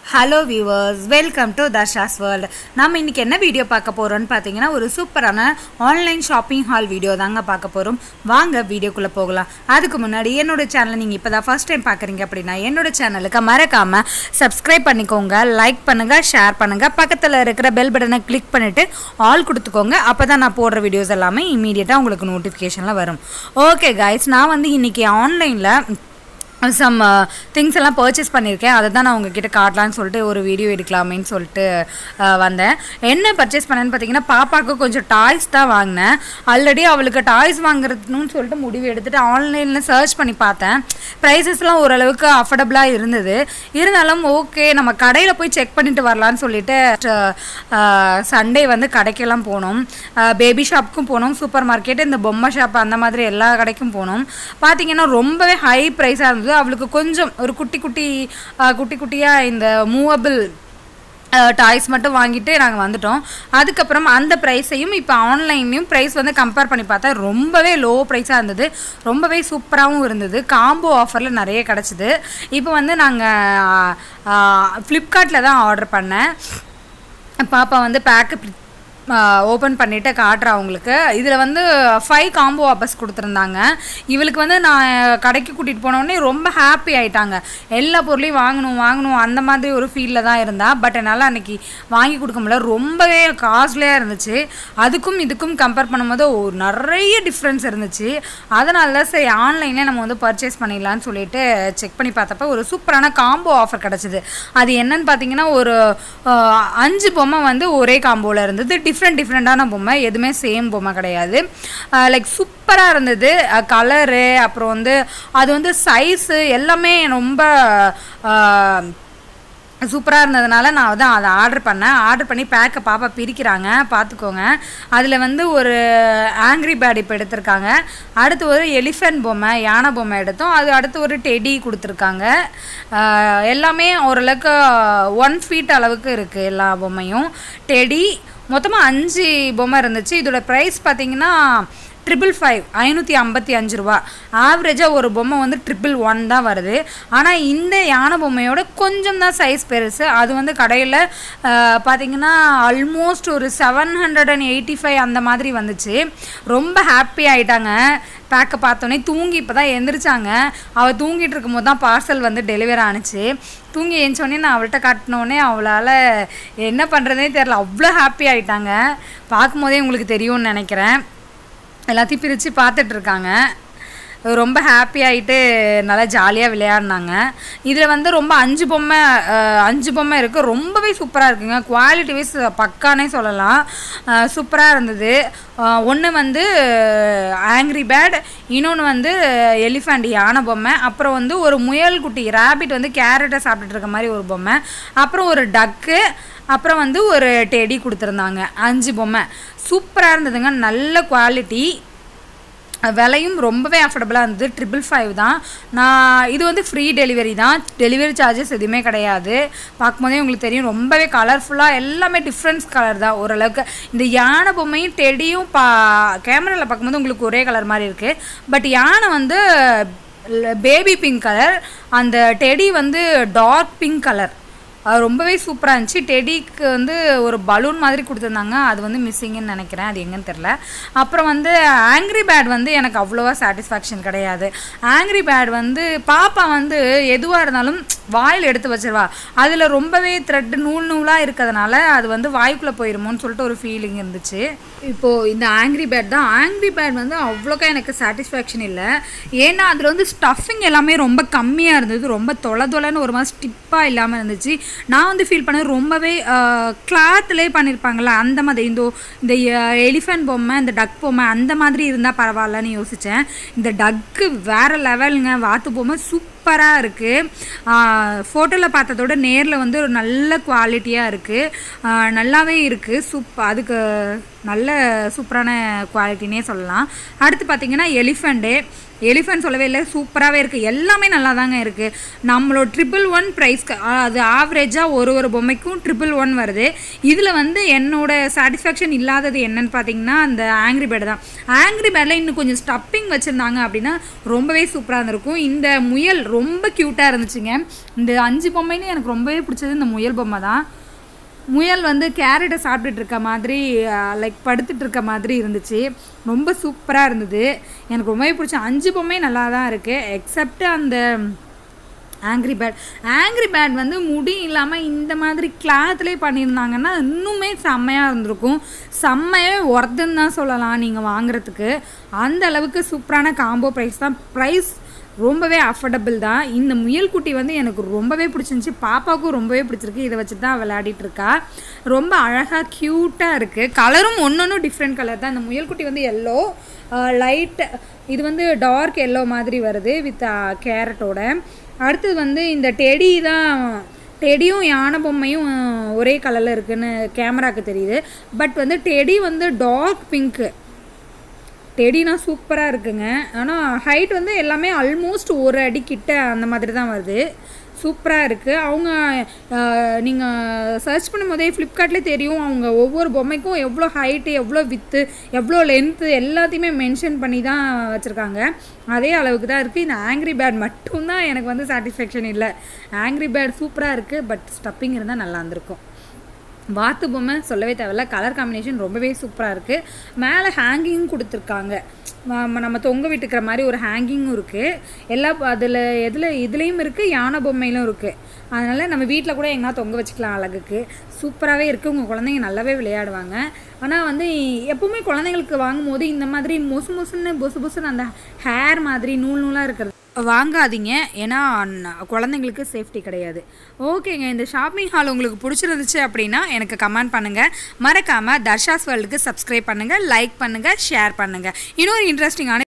hello viewers welcome to Darsha's world நம்ம இன்றைக்கி என்ன வீடியோ பார்க்க போகிறோம்னு பார்த்தீங்கன்னா ஒரு சூப்பரான ஆன்லைன் ஷாப்பிங் ஹால் வீடியோ தாங்க பார்க்க போகிறோம் வாங்க வீடியோக்குள்ளே போகலாம் அதுக்கு முன்னாடி என்னோட சேனலை நீங்கள் இப்போ தான் ஃபஸ்ட் டைம் பார்க்குறீங்க அப்படின்னா என்னோட சேனலுக்கு மறக்காமல் சப்ஸ்கிரைப் பண்ணிக்கோங்க லைக் பண்ணுங்கள் ஷேர் பண்ணுங்கள் பக்கத்தில் இருக்கிற பெல் பட்டனை கிளிக் பண்ணிவிட்டு ஆல் கொடுத்துக்கோங்க அப்போ தான் நான் போடுற வீடியோஸ் எல்லாமே இமீடியட்டாக உங்களுக்கு நோட்டிஃபிகேஷனில் வரும் ஓகே கைஸ் நான் வந்து இன்றைக்கி ஆன்லைனில் சம் திங்ஸ் எல்லாம் பர்ச்சேஸ் பண்ணியிருக்கேன் அதை தான் நான் உங்ககிட்ட காட்டலான்னு சொல்லிட்டு ஒரு வீடியோ எடுக்கலாமேன்னு சொல்லிட்டு அஹ், வந்தேன் என்ன பர்ச்சேஸ் பண்ணேன்னு பார்த்தீங்கன்னா பாப்பாவுக்கு கொஞ்சம் டாய்ஸ் தான் வாங்கினேன் ஆல்ரெடி அவளுக்கு டாய்ஸ் வாங்குறதுன்னு சொல்லிட்டு முடிவு எடுத்துகிட்டு ஆன்லைனில் சர்ச் பண்ணி பார்த்தேன் ப்ரைஸஸ்லாம் ஓரளவுக்கு அஃபோர்டபுளாக இருந்தது இருந்தாலும் ஓகே நம்ம கடையில் போய் செக் பண்ணிட்டு வரலான்னு சொல்லிட்டு சண்டே வந்து கடைக்கெல்லாம் போனோம் பேபி ஷாப்புக்கும் போனோம் சூப்பர் மார்க்கெட் இந்த பொம்மை ஷாப் அந்த மாதிரி எல்லா கடைக்கும் போனோம் பார்த்தீங்கன்னா ரொம்பவே ஹை ப்ரைஸாக இருந்தது அவளுக்கு கொஞ்சம் ஒரு குட்டி குட்டி அஹ், குட்டி குட்டியாக இந்த மூவபிள் டாய்ஸ் மட்டும் வாங்கிட்டு நாங்கள் வந்துட்டோம் அதுக்கப்புறம் அந்த ப்ரைஸையும் இப்போ ஆன்லைன்லேயும் ப்ரைஸ் வந்து கம்பேர் பண்ணி பார்த்தா ரொம்பவே லோ ப்ரைஸாக இருந்தது ரொம்பவே சூப்பராகவும் இருந்தது காம்போ ஆஃபரில் நிறைய கிடச்சிது இப்போ வந்து நாங்கள் ஃப்ளிப்கார்ட்டில் தான் ஆர்டர் பண்ணேன் பாப்பா வந்து பேக்கு ஓப்பன் பண்ணிவிட்டு காட்டுறேன் அவங்களுக்கு இதில் வந்து ஃபைவ் காம்போ ஆஃபர்ஸ் கொடுத்துருந்தாங்க இவளுக்கு வந்து நான் கடைக்கு கூட்டிகிட்டு போனோடனே ரொம்ப ஹாப்பி ஆயிட்டாங்க எல்லா பொருளையும் வாங்கணும் வாங்கணும் அந்த மாதிரி ஒரு ஃபீலில் தான் இருந்தா பட் என்னால் அன்னைக்கு வாங்கி கொடுக்க முடியல ரொம்பவே காஸ்ட்லியாக இருந்துச்சு அதுக்கும் இதுக்கும் கம்பேர் பண்ணும்போது ஒரு நிறைய டிஃப்ரென்ஸ் இருந்துச்சு அதனால தான் சரி ஆன்லைனில் நம்ம வந்து பர்ச்சேஸ் பண்ணிடலான்னு சொல்லிட்டு செக் பண்ணி பார்த்தப்ப ஒரு சூப்பரான காம்போ ஆஃபர் கிடச்சிது அது என்னன்னு பார்த்தீங்கன்னா ஒரு அஹ், அஞ்சு பொம்மை வந்து ஒரே காம்போவில் இருந்தது டிஃப்ரெண்ட் டிஃப்ரெண்ட்டான பொம்மை எதுவுமே சேம் பொம்மை கிடையாது லைக் சூப்பராக இருந்தது கலரு அப்புறம் வந்து அது வந்து சைஸு எல்லாமே ரொம்ப சூப்பராக இருந்ததுனால நான் வந்து அதை ஆர்டர் பண்ணேன் ஆர்டர் பண்ணி பேக்கை பாப்பா பிரிக்கிறாங்க பார்த்துக்கோங்க அதில் வந்து ஒரு ஆங்க்ரி பேட் இப்போ எடுத்திருக்காங்க அடுத்து ஒரு எலிஃபென்ட் பொம்மை யானை பொம்மை எடுத்தோம் அது அடுத்து ஒரு டெடி கொடுத்துருக்காங்க ஆஹ் எல்லாமே ஓரளவுக்கு ஒன் ஃபீட் அளவுக்கு இருக்குது எல்லா பொம்மையும் டெடி மொத்தமாக அஞ்சு பொம்மை இருந்துச்சு இதோட ப்ரைஸ் பார்த்தீங்கன்னா ட்ரிபிள் ஃபைவ் ஐநூற்றி ஐம்பத்தி அஞ்சு ரூபா ஆவரேஜாக ஒரு பொம்மை வந்து ட்ரிபிள் ஒன் தான் வருது ஆனால் இந்த யானை பொம்மையோட கொஞ்சம் தான் சைஸ் பெருசு அது வந்து கடையில் பார்த்தீங்கன்னா ஆல்மோஸ்ட் ஒரு seven hundred and eighty five அந்த மாதிரி வந்துச்சு ரொம்ப ஹாப்பி ஆயிட்டாங்க பேக்கை பார்த்தோன்னே தூங்கி இப்போ தான் எந்திரிச்சாங்க அவள் தூங்கிட்டு இருக்கும்போது தான் பார்சல் வந்து டெலிவரி ஆணுச்சு தூங்கி எழுந்தோடனே நான் அவள்கிட்ட காட்டினோடனே அவளால் என்ன பண்ணுறதே தெரில அவ்வளோ ஹாப்பி ஆயிட்டாங்க பார்க்கும்போதே உங்களுக்கு தெரியும்னு நினைக்கிறேன் எல்லாத்தையும் பிரித்து பார்த்துட்ருக்காங்க ரொம்ப ஹாப்பி ஆகிட்டு நல்லா ஜாலியாக விளையாடினாங்க இதில் வந்து ரொம்ப அஞ்சு பொம்மை அஹ், அஞ்சு பொம்மை இருக்குது ரொம்பவே சூப்பராக இருக்குங்க குவாலிட்டி வைஸ் பக்கானே சொல்லலாம் சூப்பராக இருந்தது ஒன்று வந்து ஆங்க்ரி பேட் இன்னொன்று வந்து எலிஃபண்ட் யானை பொம்மை அப்புறம் வந்து ஒரு முயல் குட்டி ரேபிட் வந்து கேரட்டை சாப்பிட்டுட்டு இருக்க மாதிரி ஒரு பொம்மை அப்புறம் ஒரு டக்கு அப்புறம் வந்து ஒரு டெடி கொடுத்துருந்தாங்க அஞ்சு பொம்மை சூப்பராக இருந்ததுங்க நல்ல குவாலிட்டி விலையும் ரொம்பவே அஃபோர்டபுளாக இருந்தது ட்ரிபிள் ஃபைவ் தான் நான் இது வந்து ஃப்ரீ டெலிவரி தான் டெலிவரி சார்ஜஸ் எதுவுமே கிடையாது பார்க்கும்போதே உங்களுக்கு தெரியும் ரொம்பவே கலர்ஃபுல்லாக எல்லாமே டிஃப்ரென்ஸ் கலர் தான் ஓரளவுக்கு இந்த யானை பொம்மையும் டெடியும் பா கேமராவில் பார்க்கும்போது உங்களுக்கு ஒரே கலர் மாதிரி இருக்குது பட் யானை வந்து பேபி பிங்க் கலர் அந்த டெடி வந்து டார்க் பிங்க் கலர் அது ரொம்பவே சூப்பராக இருந்துச்சு டெடிக்கு வந்து ஒரு பலூன் மாதிரி கொடுத்துருந்தாங்க அது வந்து மிஸ்ஸிங்குன்னு நினைக்கிறேன் அது எங்கன்னு தெரில அப்புறம் வந்து ஆங்க்ரி பேட் வந்து எனக்கு அவ்வளோவா சாட்டிஸ்ஃபேக்ஷன் கிடையாது ஆங்க்ரி பேட் வந்து பாப்பா வந்து எதுவாக இருந்தாலும் வாயில் எடுத்து வச்சிருவா அதில் ரொம்பவே த்ரெட் நூல் நூலாக இருக்கிறதுனால அது வந்து வாய்க்குள்ளே போயிருமோன்னு சொல்லிட்டு ஒரு ஃபீலிங் இருந்துச்சு இப்போது இந்த ஆங்க்ரி பேட் தான் ஆங்க்ரி பேட் வந்து அவ்வளோக்கா எனக்கு சாட்டிஸ்ஃபேக்ஷன் இல்லை ஏன்னா அதில் வந்து ஸ்டஃபிங் எல்லாமே ரொம்ப கம்மியாக இருந்தது ரொம்ப தொலை தொலைன்னு ஒரு மாதிரி ஸ்டிப்பாக இல்லாமல் இருந்துச்சு நான் வந்து ஃபீல் பண்ணது ரொம்பவே கிளாத்லேயே பண்ணியிருப்பாங்கள்ல அந்த மாதிரி இந்த இந்த எலிஃபென்ட் பொம்மை இந்த டக் பொம்மை அந்த மாதிரி இருந்தால் பரவாயில்லன்னு யோசித்தேன் இந்த டக்கு வேறு லெவலுங்க வாத்து பொம்மை சூப்பராக இருக்குது ஃபோட்டோவில் பார்த்ததோட நேரில் வந்து ஒரு நல்ல குவாலிட்டியாக இருக்குது நல்லாவே இருக்குது சூப் அதுக்கு நல்ல சூப்பரான குவாலிட்டினே சொல்லலாம் அடுத்து பார்த்தீங்கன்னா எலிஃபண்ட்டு எலிஃபண்ட் சொல்லவே இல்லை சூப்பராகவே இருக்குது எல்லாமே நல்லா தாங்க இருக்குது நம்மளோட ட்ரிபிள் ஒன் ப்ரைஸ்க்கு அது ஆவரேஜாக ஒரு ஒரு பொம்மைக்கும் ட்ரிபிள் ஒன் வருது இதில் வந்து என்னோட சாட்டிஸ்ஃபேக்ஷன் இல்லாதது என்னன்னு பார்த்தீங்கன்னா அந்த ஆங்க்ரி பேர்டு தான் ஆங்க்ரி பேர்டில் இன்னும் கொஞ்சம் ஸ்டப்பிங் வச்சுருந்தாங்க அப்படின்னா ரொம்பவே சூப்பராக இருந்திருக்கும் இந்த முயல் ரொம்ப க்யூட்டாக இருந்துச்சுங்க இந்த அஞ்சு பொம்மைன்னு எனக்கு ரொம்பவே பிடிச்சது இந்த முயல் பொம்மை தான் முயல் வந்து கேரட்டை சாப்பிட்டுட்டு இருக்க மாதிரி லைக் படுத்துட்டு இருக்க மாதிரி இருந்துச்சு ரொம்ப சூப்பராக இருந்தது எனக்கு ரொம்பவே பிடிச்ச அஞ்சு பொம்மை நல்லா தான் இருக்குது எக்ஸப்ட் அந்த ஆங்க்ரி பேட் ஆங்க்ரி பேட் வந்து முடி இல்லாமல் இந்த மாதிரி கிளாத்லேயே பண்ணியிருந்தாங்கன்னா இன்னுமே செம்மையாக இருந்திருக்கும் செம்மையே ஒர்த்துன்னு தான் சொல்லலாம் நீங்கள் வாங்குறதுக்கு அந்த அளவுக்கு சூப்பரான காம்போ ப்ரைஸ் தான் ப்ரைஸ் ரொம்பவே அஃபோர்டபுள் தான் இந்த முயல் குட்டி வந்து எனக்கு ரொம்பவே பிடிச்சிருந்துச்சி பாப்பாவுக்கும் ரொம்பவே பிடிச்சிருக்கு இதை வச்சு தான் விளையாடிட்டு இருக்கா ரொம்ப அழகாக க்யூட்டாக இருக்குது கலரும் ஒன்று ஒன்றும் டிஃப்ரெண்ட் கலர் தான் இந்த முயல் குட்டி வந்து எல்லோ லைட் இது வந்து டார்க் எல்லோ மாதிரி வருது வித் கேரட்டோட அடுத்தது வந்து இந்த டெடி தான் டெடியும் யானை பொம்மையும் ஒரே கலரில் இருக்குன்னு கேமராக்கு தெரியுது பட் வந்து டெடி வந்து டார்க் பிங்க்கு டெடினா சூப்பராக இருக்குங்க ஆனால் ஹைட் வந்து எல்லாமே ஆல்மோஸ்ட் ஒரு அடி கிட்ட அந்த மாதிரி தான் வருது சூப்பராக இருக்குது அவங்க நீங்கள் சர்ச் பண்ணும்போதே ஃப்ளிப்கார்ட்லேயே தெரியும் அவங்க ஒவ்வொரு பொம்மைக்கும் எவ்வளோ ஹைட்டு எவ்வளோ வித்து எவ்வளோ லென்த்து எல்லாத்தையுமே மென்ஷன் பண்ணி தான் வச்சுருக்காங்க அதே அளவுக்கு தான் இருக்குது இந்த ஆங்க்ரி பேட் மட்டும்தான் எனக்கு வந்து சாட்டிஸ்ஃபேக்ஷன் இல்லை ஆங்க்ரி பேட் சூப்பராக இருக்குது பட் ஸ்டப்பிங் இருந்தால் நல்லா இருந்திருக்கும் வாத்து பொம்மை சொல்லவே தேவையில்ல கலர் காம்பினேஷன் ரொம்பவே சூப்பராக இருக்குது மேலே ஹேங்கிங்கும் கொடுத்துருக்காங்க ம- நம்ம தொங்க விட்டுக்கிற மாதிரி ஒரு ஹேங்கிங்கும் இருக்குது எல்லா அதில் எதில் இதுலேயும் இருக்குது யானை பொம்மையிலும் இருக்குது அதனால் நம்ம வீட்டில் கூட எங்கன்னா தொங்க வச்சுக்கலாம் அழகுக்கு சூப்பராகவே இருக்குது உங்கள் குழந்தைங்க நல்லாவே விளையாடுவாங்க ஆனால் வந்து எப்போவுமே குழந்தைங்களுக்கு வாங்கும்போது இந்த மாதிரி மொசு மொசுன்னு பொசு பொசுன்னு அந்த ஹேர் மாதிரி நூல் நூலாக இருக்கிறது வாங்காதீங்க ஏன்னா ந- குழந்தைங்களுக்கு சேஃப்டி கிடையாது ஓகேங்க இந்த ஷாப்பிங் ஹால் உங்களுக்கு பிடிச்சிருந்துச்சு அப்படின்னா எனக்கு கமெண்ட் பண்ணுங்கள் மறக்காமல் தர்ஷாஸ் வேர்ல்டுக்கு சப்ஸ்கிரைப் பண்ணுங்கள் லைக் பண்ணுங்கள் ஷேர் பண்ணுங்கள் இன்னொரு இன்ட்ரெஸ்டிங்கான